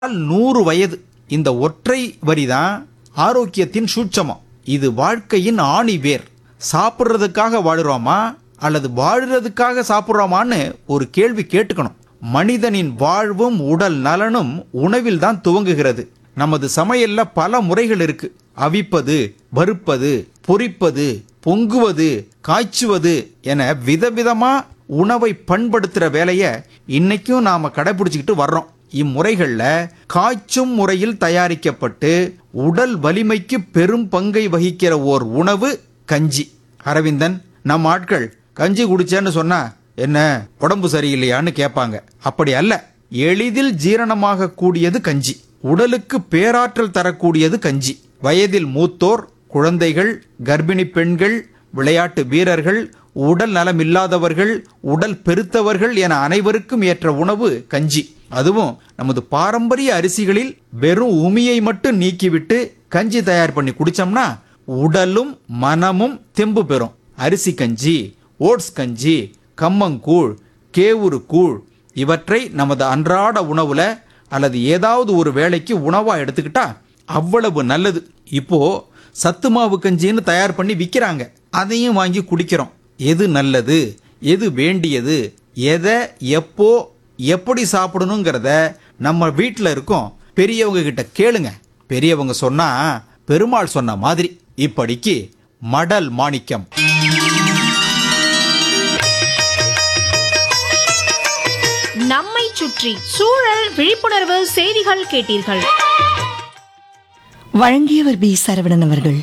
நூறு வயது இந்த ஒற்றை வரிதான் ஆரோக்கியத்தின் சூட்சமம் இது வாழ்க்கையின் ஆணி வேர் சாப்பிட்றதுக்காக வாழுறோமா அல்லது வாழுறதுக்காக சாப்பிட்றோமான்னு ஒரு கேள்வி கேட்டுக்கணும் மனிதனின் வாழ்வும் உடல் நலனும் உணவில் தான் துவங்குகிறது நமது சமையல்ல பல முறைகள் இருக்கு அவிப்பது வறுப்பது பொரிப்பது பொங்குவது காய்ச்சுவது என விதவிதமா உணவை பண்படுத்துற வேலைய இன்னைக்கும் நாம கடைபிடிச்சுக்கிட்டு வர்றோம் இம்முறைகள்ல காய்ச்சும் முறையில் தயாரிக்கப்பட்டு உடல் வலிமைக்கு பெரும் பங்கை வகிக்கிற ஓர் உணவு கஞ்சி அரவிந்தன் நம்ம ஆட்கள் கஞ்சி குடிச்சேன்னு சொன்னா என்ன உடம்பு சரியில்லையான்னு கேட்பாங்க அப்படி அல்ல எளிதில் ஜீரணமாக கூடியது கஞ்சி உடலுக்கு பேராற்றல் தரக்கூடியது கஞ்சி வயதில் மூத்தோர் குழந்தைகள் கர்ப்பிணி பெண்கள் விளையாட்டு வீரர்கள் உடல் நலம் இல்லாதவர்கள் உடல் பெருத்தவர்கள் என அனைவருக்கும் ஏற்ற உணவு கஞ்சி அதுவும் நமது பாரம்பரிய அரிசிகளில் வெறும் உமியை மட்டும் நீக்கிவிட்டு கஞ்சி தயார் பண்ணி குடிச்சோம்னா உடலும் மனமும் தெம்பு பெறும் அரிசி கஞ்சி ஓட்ஸ் கஞ்சி கம்மங்கூழ் கேவுரு கூழ் இவற்றை நமது அன்றாட உணவுல அல்லது ஏதாவது ஒரு வேளைக்கு உணவா எடுத்துக்கிட்டா அவ்வளவு நல்லது இப்போ சத்து மாவு கஞ்சின்னு தயார் பண்ணி விற்கிறாங்க அதையும் வாங்கி குடிக்கிறோம் எது நல்லது எது வேண்டியது எதை எப்போ எப்படி சாப்பிடணுங்கிறத நம்ம வீட்டில் இருக்கோம் பெரியவங்க கிட்ட கேளுங்க பெரியவங்க சொன்னா பெருமாள் சொன்ன மாதிரி இப்படிக்கு மடல் மாணிக்கம் நம்மை சுற்றி சூழல் விழிப்புணர்வு செய்திகள் கேட்டீர்கள் வழங்கியவர் பி சரவணன் அவர்கள்